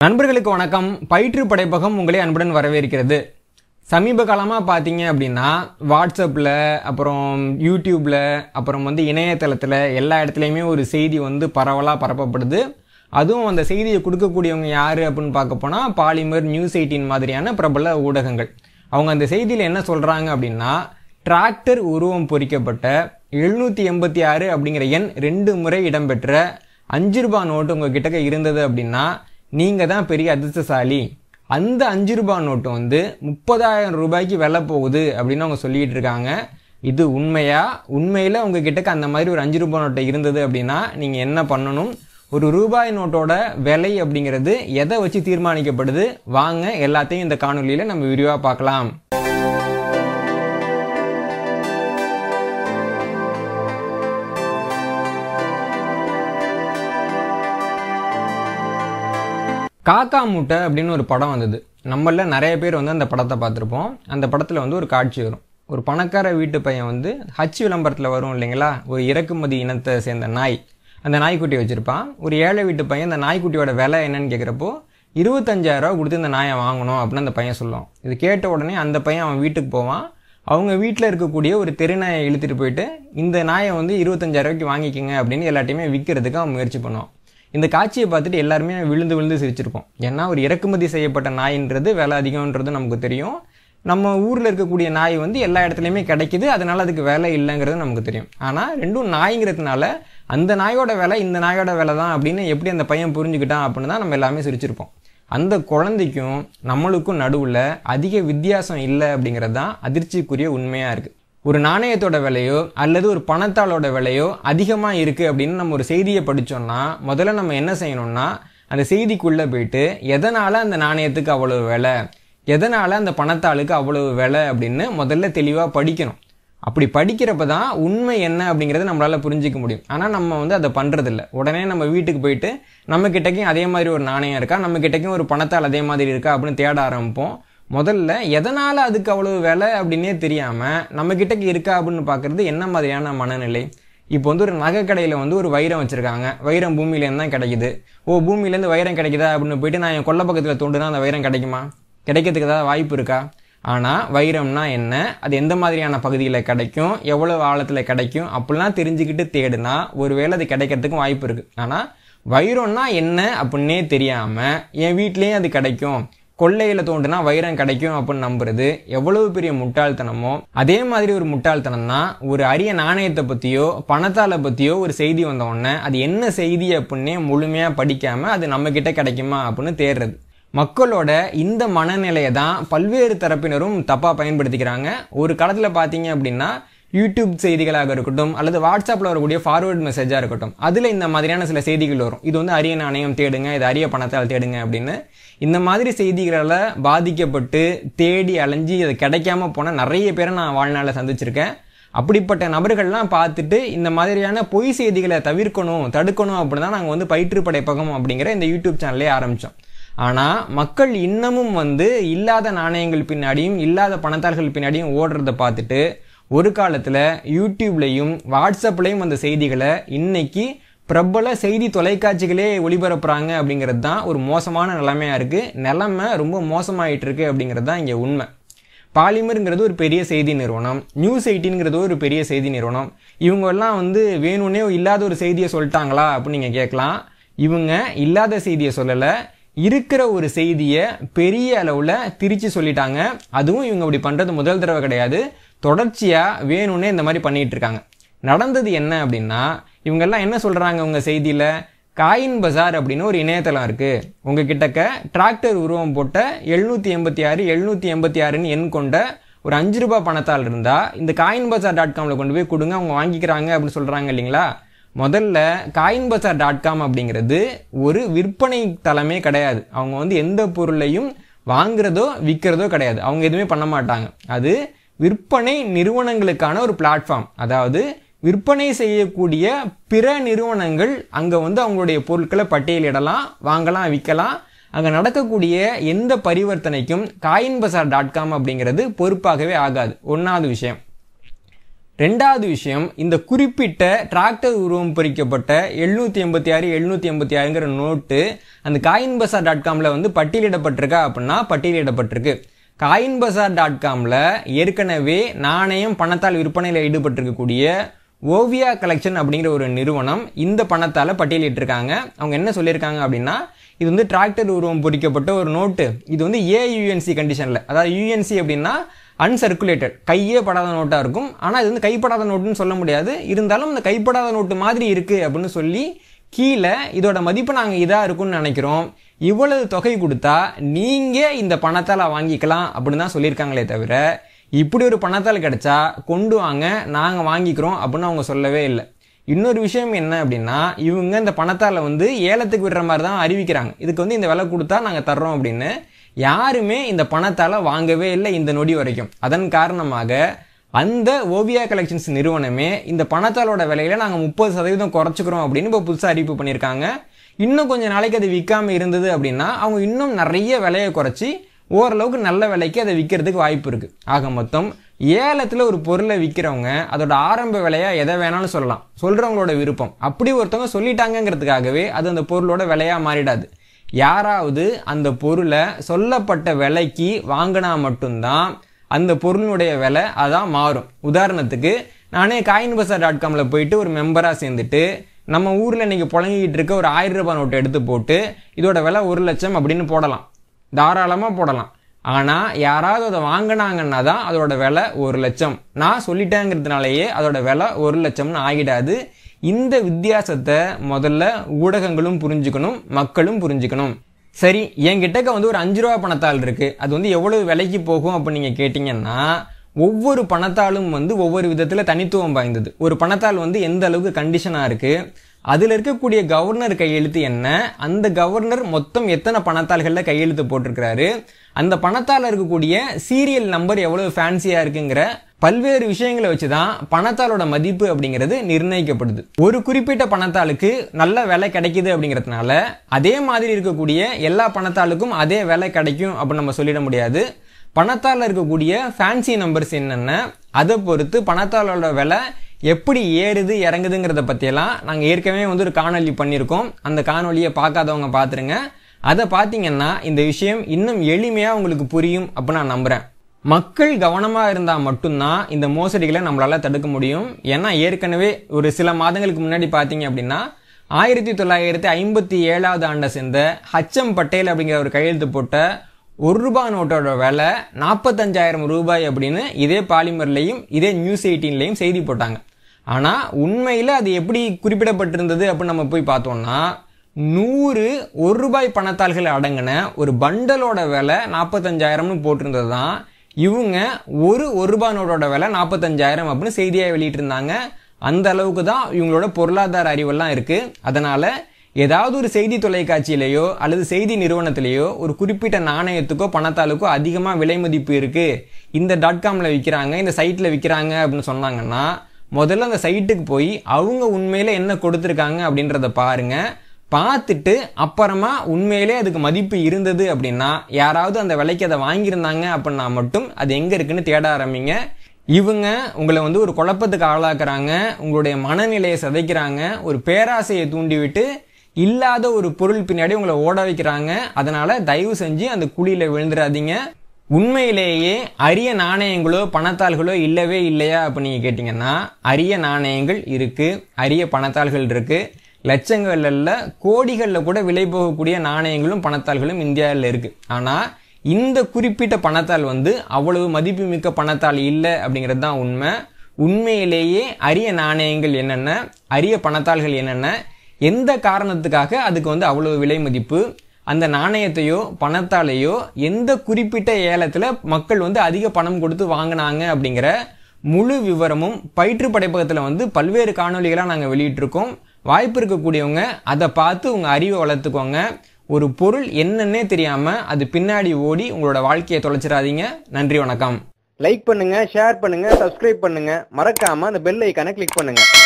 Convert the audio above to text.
நண்பர்களுக்கு வணக்கம் பயிற்று படைப்பகம் உங்களை அன்புடன் வரவேற்கிறது சமீப காலமாக பார்த்தீங்க அப்படின்னா வாட்ஸ்அப்பில் அப்புறம் யூடியூப்பில் அப்புறம் வந்து இணையதளத்தில் எல்லா இடத்துலையுமே ஒரு செய்தி வந்து பரவலாக பரப்பப்படுது அதுவும் அந்த செய்தியை கொடுக்கக்கூடியவங்க யார் அப்படின்னு பார்க்க போனால் பாலிமர் நியூஸ் எயிட்டின் மாதிரியான பிரபல ஊடகங்கள் அவங்க அந்த செய்தியில் என்ன சொல்கிறாங்க அப்படின்னா டிராக்டர் உருவம் பொறிக்கப்பட்ட எழுநூற்றி எண்பத்தி ஆறு அப்படிங்கிற எண் ரெண்டு முறை இடம்பெற்ற அஞ்சு ரூபாய் நோட்டு உங்கள் கிட்டக்க இருந்தது அப்படின்னா நீங்கள் தான் பெரிய அதிர்ஷ்டசாலி அந்த அஞ்சு ரூபாய் நோட்டு வந்து முப்பதாயிரம் ரூபாய்க்கு விலை போகுது அப்படின்னு அவங்க சொல்லிட்டு இருக்காங்க இது உண்மையா உண்மையில் உங்கள் கிட்டக்க அந்த மாதிரி ஒரு அஞ்சு ரூபாய் நோட்டை இருந்தது அப்படின்னா நீங்கள் என்ன பண்ணணும் ஒரு ரூபாய் நோட்டோட விலை அப்படிங்கிறது எதை வச்சு தீர்மானிக்கப்படுது வாங்க எல்லாத்தையும் இந்த காணொலியில் நம்ம விரிவாக பார்க்கலாம் காக்கா மூட்டை அப்படின்னு ஒரு படம் வந்தது நம்மள நிறைய பேர் வந்து அந்த படத்தை பார்த்துருப்போம் அந்த படத்தில் வந்து ஒரு காட்சி வரும் ஒரு பணக்கார வீட்டு பையன் வந்து ஹச் விளம்பரத்தில் வரும் இல்லைங்களா ஒரு இறக்குமதி இனத்தை சேர்ந்த நாய் அந்த நாய்க்குட்டி வச்சுருப்பான் ஒரு ஏழை வீட்டு பையன் அந்த நாய்க்குட்டியோட விலை என்னன்னு கேட்குறப்போ இருபத்தஞ்சாயிரரூவா கொடுத்து இந்த நாயை வாங்கணும் அப்படின்னு அந்த பையன் சொல்லுவான் இது கேட்ட உடனே அந்த பையன் அவன் வீட்டுக்கு போவான் அவங்க வீட்டில் இருக்கக்கூடிய ஒரு தெருநாயை இழுத்துட்டு போயிட்டு இந்த நாயை வந்து இருபத்தஞ்சாயிரரூவாய்க்கு வாங்கிக்கோங்க அப்படின்னு எல்லாட்டையுமே விற்கிறதுக்கு அவன் முயற்சி பண்ணுவான் இந்த காட்சியை பார்த்துட்டு எல்லாருமே விழுந்து விழுந்து சிரிச்சிருப்போம் ஏன்னா ஒரு இறக்குமதி செய்யப்பட்ட நாயின்றது விலை அதிகம்ன்றது நமக்கு தெரியும் நம்ம ஊரில் இருக்கக்கூடிய நாய் வந்து எல்லா இடத்துலையுமே கிடைக்குது அதனால அதுக்கு விலை இல்லைங்கிறது நமக்கு தெரியும் ஆனால் ரெண்டும் நாய்ங்கிறதுனால அந்த நாயோட விலை இந்த நாயோட விலை தான் அப்படின்னு எப்படி அந்த பையன் புரிஞ்சுக்கிட்டான் அப்படின்னு தான் நம்ம எல்லாமே சிரிச்சிருப்போம் அந்த குழந்தைக்கும் நம்மளுக்கும் நடுவில் அதிக வித்தியாசம் இல்லை அப்படிங்கிறது தான் அதிர்ச்சிக்குரிய உண்மையாக இருக்குது ஒரு நாணயத்தோட விலையோ அல்லது ஒரு பணத்தாளோட விலையோ அதிகமாக இருக்குது அப்படின்னு நம்ம ஒரு செய்தியை படித்தோம்னா முதல்ல நம்ம என்ன செய்யணும்னா அந்த செய்திக்குள்ளே போயிட்டு எதனால் அந்த நாணயத்துக்கு அவ்வளவு விலை எதனால் அந்த பணத்தாளுக்கு அவ்வளவு விலை அப்படின்னு முதல்ல தெளிவாக படிக்கணும் அப்படி படிக்கிறப்ப தான் உண்மை என்ன அப்படிங்கிறத நம்மளால் புரிஞ்சிக்க முடியும் ஆனால் நம்ம வந்து அதை பண்ணுறதில்ல உடனே நம்ம வீட்டுக்கு போயிட்டு நம்ம கிட்டக்கும் அதே மாதிரி ஒரு நாணயம் இருக்கா நம்ம கிட்டக்கும் ஒரு பணத்தால் அதே மாதிரி இருக்கா அப்படின்னு தேட ஆரம்பிப்போம் முதல்ல எதனால் அதுக்கு அவ்வளவு விலை அப்படின்னே தெரியாமல் நம்ம கிட்டக்கு இருக்கா அப்படின்னு பார்க்குறது என்ன மாதிரியான மனநிலை இப்போ வந்து ஒரு நகை கடையில் வந்து ஒரு வைரம் வச்சுருக்காங்க வைரம் பூமியிலேருந்து தான் கிடைக்குது ஓ பூமியிலேருந்து வைரம் கிடைக்குதா அப்படின்னு போயிட்டு நான் என் கொல்ல பக்கத்தில் தோண்டுனா அந்த வைரம் கிடைக்குமா கிடைக்கிறதுக்கு ஏதாவது வாய்ப்பு இருக்கா ஆனால் வைரம்னா என்ன அது எந்த மாதிரியான பகுதியில் கிடைக்கும் எவ்வளோ ஆழத்தில் கிடைக்கும் அப்படிலாம் தெரிஞ்சுக்கிட்டு தேடுனா ஒருவேளை அது கிடைக்கிறதுக்கும் வாய்ப்பு இருக்குது ஆனால் வைரம்னா என்ன அப்படின்னே தெரியாமல் என் வீட்லேயும் அது கிடைக்கும் கொள்ளையில் தோண்டுனா வைரம் கிடைக்கும் அப்படின்னு நம்புறது எவ்வளவு பெரிய முட்டாள்தனமோ அதே மாதிரி ஒரு முட்டாள்தனம் தான் ஒரு அரிய நாணயத்தை பற்றியோ பணத்தாளை பற்றியோ ஒரு செய்தி வந்த உடனே அது என்ன செய்தி அப்படின்னே முழுமையாக படிக்காமல் அது நம்ம கிட்ட கிடைக்குமா அப்படின்னு தேடுறது மக்களோட இந்த மனநிலையை தான் பல்வேறு தரப்பினரும் தப்பாக பயன்படுத்திக்கிறாங்க ஒரு காலத்தில் பார்த்தீங்க அப்படின்னா யூடியூப் செய்திகளாக இருக்கட்டும் அல்லது வாட்ஸ்அப்பில் வரக்கூடிய ஃபார்வர்ட் மெசேஜாக இருக்கட்டும் அதில் இந்த மாதிரியான சில செய்திகள் வரும் இது வந்து அரிய நாணயம் தேடுங்க இது அரிய பணத்தால் தேடுங்க அப்படின்னு இந்த மாதிரி செய்திகளால் பாதிக்கப்பட்டு தேடி அலைஞ்சி அது கிடைக்காம போன நிறைய பேரை நான் வாழ்நாளில் சந்திச்சிருக்கேன் அப்படிப்பட்ட நபர்கள்லாம் பார்த்துட்டு இந்த மாதிரியான பொய் செய்திகளை தவிர்க்கணும் தடுக்கணும் அப்படின்னு தான் நாங்கள் வந்து பயிற்று படைப்பகம் அப்படிங்கிற இந்த யூடியூப் சேனலே ஆரம்பித்தோம் ஆனால் மக்கள் இன்னமும் வந்து இல்லாத நாணயங்கள் பின்னாடியும் இல்லாத பணத்தாள்கள் பின்னாடியும் ஓடுறத பார்த்துட்டு ஒரு காலத்தில் யூடியூப்லேயும் வாட்ஸ்அப்லேயும் அந்த செய்திகளை இன்னைக்கு பிரபல செய்தி தொலைக்காட்சிகளே ஒளிபரப்புறாங்க அப்படிங்கிறது தான் ஒரு மோசமான நிலைமையாக இருக்குது நிலைமை ரொம்ப மோசமாயிட்டு இருக்கு அப்படிங்கிறது தான் இங்கே உண்மை பாலிமருங்கிறது ஒரு பெரிய செய்தி நிறுவனம் நியூஸ் எயிட்டின்ங்கிறது ஒரு பெரிய செய்தி நிறுவனம் இவங்க எல்லாம் வந்து வேணும்னே இல்லாத ஒரு செய்தியை சொல்லிட்டாங்களா அப்படின்னு நீங்கள் கேட்கலாம் இவங்க இல்லாத செய்தியை சொல்லலை இருக்கிற ஒரு செய்தியை பெரிய அளவில் திரிச்சு சொல்லிட்டாங்க அதுவும் இவங்க இப்படி பண்ணுறது முதல் தடவை கிடையாது தொடர்ச்சியாக வேணும்னே இந்த மாதிரி பண்ணிகிட்டு இருக்காங்க நடந்தது என்ன அப்படின்னா இவங்கெல்லாம் என்ன சொல்கிறாங்க உங்கள் செய்தியில் காயின் பஜார் அப்படின்னு ஒரு இணையதளம் இருக்குது உங்கள் கிட்டக்க டிராக்டர் உருவம் போட்ட எழுநூற்றி எண்பத்தி ஆறு எழுநூற்றி எண்பத்தி ஆறுன்னு எண் கொண்ட ஒரு அஞ்சு ரூபாய் பணத்தால் இருந்தால் இந்த காயின் பஜார் டாட் காமில் கொண்டு போய் கொடுங்க அவங்க வாங்கிக்கிறாங்க அப்படின்னு சொல்கிறாங்க இல்லைங்களா முதல்ல காயின் பஜார் டாட் காம் அப்படிங்கிறது ஒரு விற்பனை தளமே கிடையாது அவங்க வந்து எந்த பொருளையும் வாங்குறதோ விற்கிறதோ கிடையாது அவங்க எதுவுமே பண்ண மாட்டாங்க அது விற்பனை நிறுவனங்களுக்கான ஒரு பிளாட்ஃபார்ம் அதாவது விற்பனை செய்யக்கூடிய பிற நிறுவனங்கள் அங்கே வந்து அவங்களுடைய பொருட்களை பட்டியலிடலாம் வாங்கலாம் விற்கலாம் அங்கே நடக்கக்கூடிய எந்த பரிவர்த்தனைக்கும் காயின் பசார் டாட் காம் அப்படிங்கிறது பொறுப்பாகவே ஆகாது ஒன்றாவது விஷயம் ரெண்டாவது விஷயம் இந்த குறிப்பிட்ட டிராக்டர் உருவம் பொறிக்கப்பட்ட எழுநூத்தி எண்பத்தி ஆறு எழுநூத்தி எண்பத்தி ஆறுங்கிற நோட்டு அந்த காயின் பசார் டாட் காம்ல வந்து பட்டியலிடப்பட்டிருக்கா அப்படின்னா பட்டியலிடப்பட்டிருக்கு காயின் பசார் டாட் காம்ல ஏற்கனவே நாணயம் பணத்தால் விற்பனையில் ஈடுபட்டிருக்கக்கூடிய ஓவியா கலெக்ஷன் அப்படிங்கிற ஒரு நிறுவனம் இந்த பணத்தால் பட்டியலிட்டிருக்காங்க அவங்க என்ன சொல்லியிருக்காங்க அப்படின்னா இது வந்து டிராக்டர் உருவம் பொறிக்கப்பட்ட ஒரு நோட்டு இது வந்து ஏயுஎன்சி கண்டிஷனில் அதாவது யூஎன்சி அப்படின்னா அன்சர்க்குலேட்டட் கையே படாத நோட்டாக இருக்கும் ஆனால் இது வந்து கைப்படாத நோட்டுன்னு சொல்ல முடியாது இருந்தாலும் இந்த கைப்படாத நோட்டு மாதிரி இருக்குது அப்படின்னு சொல்லி கீழே இதோட மதிப்பு நாங்கள் இதாக இருக்கும்னு நினைக்கிறோம் இவ்வளவு தொகை கொடுத்தா நீங்கள் இந்த பணத்தால் வாங்கிக்கலாம் அப்படின்னு தான் சொல்லியிருக்காங்களே தவிர இப்படி ஒரு பணத்தால் கிடைச்சா கொண்டு வாங்க நாங்கள் வாங்கிக்கிறோம் அப்படின்னு அவங்க சொல்லவே இல்லை இன்னொரு விஷயம் என்ன அப்படின்னா இவங்க இந்த பணத்தால் வந்து ஏலத்துக்கு விடுற மாதிரி தான் அறிவிக்கிறாங்க இதுக்கு வந்து இந்த விலை கொடுத்தா நாங்கள் தர்றோம் அப்படின்னு யாருமே இந்த பணத்தால் வாங்கவே இல்லை இந்த நொடி வரைக்கும் அதன் காரணமாக அந்த ஓவியா கலெக்ஷன்ஸ் நிறுவனமே இந்த பணத்தாலோட விலையில நாங்கள் முப்பது சதவீதம் குறைச்சிக்கிறோம் அப்படின்னு இப்போ புதுசாக அறிவிப்பு பண்ணியிருக்காங்க இன்னும் கொஞ்சம் நாளைக்கு அது விற்காம இருந்தது அப்படின்னா அவங்க இன்னும் நிறைய விலையை குறைச்சி ஓரளவுக்கு நல்ல விலைக்கு அதை விற்கிறதுக்கு வாய்ப்பு இருக்கு ஆக மொத்தம் ஏலத்தில் ஒரு பொருளை விற்கிறவங்க அதோட ஆரம்ப விலையா எதை வேணாலும் சொல்லலாம் சொல்றவங்களோட விருப்பம் அப்படி ஒருத்தவங்க சொல்லிட்டாங்கங்கிறதுக்காகவே அது அந்த பொருளோட விலையா மாறிடாது யாராவது அந்த பொருளை சொல்லப்பட்ட விலைக்கு வாங்கினா மட்டும்தான் அந்த பொருளினுடைய விலை அதான் மாறும் உதாரணத்துக்கு நானே காயின் பசார் டாட் காமில் போயிட்டு ஒரு மெம்பராக சேர்ந்துட்டு நம்ம ஊரில் இன்னைக்கு புழங்கிக்கிட்டு இருக்க ஒரு ஆயிரம் ரூபாய் நோட்டு எடுத்து போட்டு இதோட விலை ஒரு லட்சம் அப்படின்னு போடலாம் தாராளமாக போடலாம் ஆனால் யாராவது அதை வாங்கினாங்கன்னா தான் அதோட விலை ஒரு லட்சம் நான் சொல்லிட்டேங்கிறதுனாலயே அதோட விலை ஒரு லட்சம்னு ஆகிடாது இந்த வித்தியாசத்தை முதல்ல ஊடகங்களும் புரிஞ்சுக்கணும் மக்களும் புரிஞ்சுக்கணும் சரி என்கிட்டக்க வந்து ஒரு அஞ்சு ரூபா பணத்தாள் இருக்கு அது வந்து எவ்வளவு விலைக்கு போகும் அப்படின்னு நீங்க கேட்டீங்கன்னா ஒவ்வொரு பணத்தாலும் வந்து ஒவ்வொரு விதத்துல தனித்துவம் வாய்ந்தது ஒரு பணத்தாள் வந்து எந்த அளவுக்கு கண்டிஷனா இருக்கு அதுல இருக்கக்கூடிய கவர்னர் கையெழுத்து என்ன அந்த கவர்னர் மொத்தம் எத்தனை பணத்தாள்கள்ல கையெழுத்து போட்டிருக்கிறாரு அந்த பணத்தால் இருக்கக்கூடிய சீரியல் நம்பர் எவ்வளவு ஃபேன்சியா இருக்குங்கிற பல்வேறு விஷயங்களை வச்சுதான் பணத்தாளோட மதிப்பு அப்படிங்கிறது நிர்ணயிக்கப்படுது ஒரு குறிப்பிட்ட பணத்தாளுக்கு நல்ல விலை கிடைக்குது அப்படிங்கிறதுனால அதே மாதிரி இருக்கக்கூடிய எல்லா பணத்தாளுக்கும் அதே விலை கிடைக்கும் அப்படின்னு நம்ம சொல்லிட முடியாது பணத்தால் இருக்கக்கூடிய ஃபேன்சி நம்பர்ஸ் என்னென்ன அதை பொறுத்து பணத்தாளோட விலை எப்படி ஏறுது இறங்குதுங்கிறத பற்றியெல்லாம் நாங்கள் ஏற்கனவே வந்து ஒரு காணொலி பண்ணியிருக்கோம் அந்த காணொலியை பார்க்காதவங்க பார்த்துருங்க அதை பார்த்தீங்கன்னா இந்த விஷயம் இன்னும் எளிமையாக உங்களுக்கு புரியும் அப்படின்னு நான் நம்புகிறேன் மக்கள் கவனமாக இருந்தால் மட்டும்தான் இந்த மோசடிகளை நம்மளால தடுக்க முடியும் ஏன்னா ஏற்கனவே ஒரு சில மாதங்களுக்கு முன்னாடி பார்த்தீங்க அப்படின்னா ஆயிரத்தி தொள்ளாயிரத்தி ஐம்பத்தி ஏழாவது ஆண்டை சேர்ந்த ஹச்எம் பட்டேல் அப்படிங்கிற ஒரு கையெழுத்து போட்ட ஒரு ரூபாய் நோட்டோட விலை நாற்பத்தஞ்சாயிரம் ரூபாய் அப்படின்னு இதே பாலிமர்லையும் இதே நியூஸ் எயிட்டீன்லையும் செய்தி போட்டாங்க ஆனால் உண்மையில் அது எப்படி குறிப்பிடப்பட்டிருந்தது அப்படின்னு நம்ம போய் பார்த்தோம்னா நூறு ஒரு ரூபாய் பணத்தாள்கள் அடங்கின ஒரு பண்டலோட விலை நாற்பத்தஞ்சாயிரம்னு போட்டிருந்தது தான் இவங்க ஒரு ஒரு ரூபாய் நோட்டோட விலை நாற்பத்தஞ்சாயிரம் அப்படின்னு செய்தியாக வெளியிட்டிருந்தாங்க அந்த அளவுக்கு தான் இவங்களோட பொருளாதார அறிவெல்லாம் இருக்கு அதனால ஏதாவது ஒரு செய்தி தொலைக்காட்சியிலேயோ அல்லது செய்தி நிறுவனத்திலேயோ ஒரு குறிப்பிட்ட நாணயத்துக்கோ பணத்தாளுக்கோ அதிகமாக விலை மதிப்பு இருக்கு இந்த டாட் காம்ல விற்கிறாங்க இந்த சைட்ல விற்கிறாங்க அப்படின்னு சொன்னாங்கன்னா முதல்ல அந்த சைட்டுக்கு போய் அவங்க உண்மையில என்ன கொடுத்துருக்காங்க அப்படின்றத பாருங்க பார்த்துட்டு அப்புறமா உண்மையிலே அதுக்கு மதிப்பு இருந்தது அப்படின்னா யாராவது அந்த விலைக்கு அதை வாங்கியிருந்தாங்க அப்படின்னா மட்டும் அது எங்க இருக்குன்னு தேட ஆரம்பிங்க இவங்க உங்களை வந்து ஒரு குழப்பத்துக்கு ஆளாக்குறாங்க உங்களுடைய மனநிலையை சிதைக்கிறாங்க ஒரு பேராசையை தூண்டிவிட்டு இல்லாத ஒரு பொருள் பின்னாடி உங்களை ஓட வைக்கிறாங்க அதனால தயவு செஞ்சு அந்த குழியில விழுந்துடாதீங்க உண்மையிலேயே அரிய நாணயங்களோ பணத்தாள்களோ இல்லவே இல்லையா அப்ப நீங்க கேட்டீங்கன்னா அரிய நாணயங்கள் இருக்கு அரிய பணத்தாள்கள் இருக்கு லட்சங்கள்ல கோடிகள்ல கூட விலை போகக்கூடிய நாணயங்களும் பணத்தாள்களும் இந்தியாவில் இருக்கு ஆனா இந்த குறிப்பிட்ட பணத்தாள் வந்து அவ்வளவு மதிப்புமிக்க பணத்தாள் இல்லை அப்படிங்கிறது தான் உண்மை உண்மையிலேயே அரிய நாணயங்கள் என்னென்ன அரிய பணத்தாள்கள் என்னென்ன எந்த காரணத்துக்காக அதுக்கு வந்து அவ்வளவு விலை மதிப்பு அந்த நாணயத்தையோ பணத்தாலேயோ எந்த குறிப்பிட்ட ஏலத்தில் மக்கள் வந்து அதிக பணம் கொடுத்து வாங்கினாங்க அப்படிங்கிற முழு விவரமும் பயிற்று படைப்பகத்தில் வந்து பல்வேறு காணொலிகளாக நாங்கள் வெளியிட்டிருக்கோம் வாய்ப்பு இருக்கக்கூடியவங்க அதை பார்த்து உங்கள் அறிவை வளர்த்துக்கோங்க ஒரு பொருள் என்னன்னே தெரியாம அது பின்னாடி ஓடி உங்களோட வாழ்க்கையை தொலைச்சிடாதீங்க நன்றி வணக்கம் லைக் பண்ணுங்க ஷேர் பண்ணுங்க சப்ஸ்கிரைப் பண்ணுங்க மறக்காம அந்த பெல் ஐக்கானை கிளிக் பண்ணுங்க